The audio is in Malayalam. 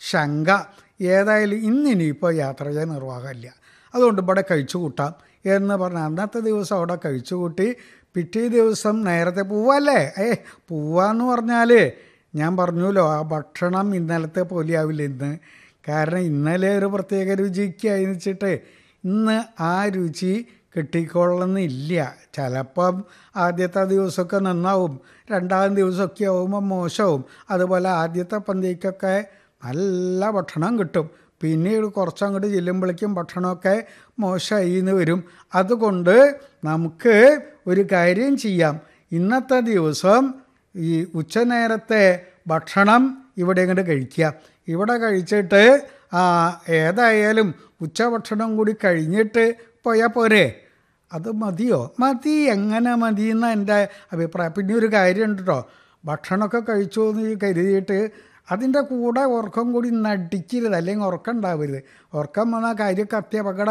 ശങ്ക ഏതായാലും ഇന്നിനിയിപ്പോൾ യാത്ര ചെയ്യാൻ നിർവാഹമില്ല അതുകൊണ്ട് ഇവിടെ കഴിച്ചു കൂട്ടാം എന്ന് പറഞ്ഞ് അന്നത്തെ ദിവസം അവിടെ കഴിച്ചു കൂട്ടി പിറ്റേ ദിവസം നേരത്തെ പോവല്ലേ ഏ പോവാന്ന് പറഞ്ഞാൽ ഞാൻ പറഞ്ഞല്ലോ ആ ഭക്ഷണം ഇന്നലത്തെ പോലെ ആവില്ല ഇന്ന് കാരണം ഇന്നലെ ഒരു പ്രത്യേക രുചിക്കായി വെച്ചിട്ട് ഇന്ന് ആ രുചി കിട്ടിക്കൊള്ളുന്നില്ല ചിലപ്പം ആദ്യത്തെ ദിവസമൊക്കെ നന്നാവും രണ്ടാം ദിവസമൊക്കെ ആവുമ്പോൾ മോശവും അതുപോലെ ആദ്യത്തെ പന്തിക്കൊക്കെ നല്ല ഭക്ഷണം കിട്ടും പിന്നീട് കുറച്ചങ്ങോട്ട് ചെല്ലുമ്പോഴേക്കും ഭക്ഷണമൊക്കെ മോശമായി എന്ന് വരും അതുകൊണ്ട് നമുക്ക് ഒരു കാര്യം ചെയ്യാം ഇന്നത്തെ ദിവസം ഈ ഉച്ചനേരത്തെ ഭക്ഷണം ഇവിടെ ഇങ്ങോട്ട് കഴിക്കുക ഇവിടെ കഴിച്ചിട്ട് ആ ഏതായാലും ഉച്ചഭക്ഷണം കൂടി കഴിഞ്ഞിട്ട് പോയാൽ പോരെ അത് മതിയോ മതി എങ്ങനെ മതി എന്ന എൻ്റെ അഭിപ്രായം പിന്നെ ഒരു കാര്യമുണ്ട് കേട്ടോ ഭക്ഷണമൊക്കെ കഴിച്ചു എന്ന് കരുതിയിട്ട് അതിൻ്റെ കൂടെ ഉറക്കം കൂടി നടിക്കരുത് അല്ലെങ്കിൽ ഉറക്കം ഉണ്ടാവരുത് ഉറക്കം വന്നാൽ കാര്യമൊക്കെ അത്യപകടം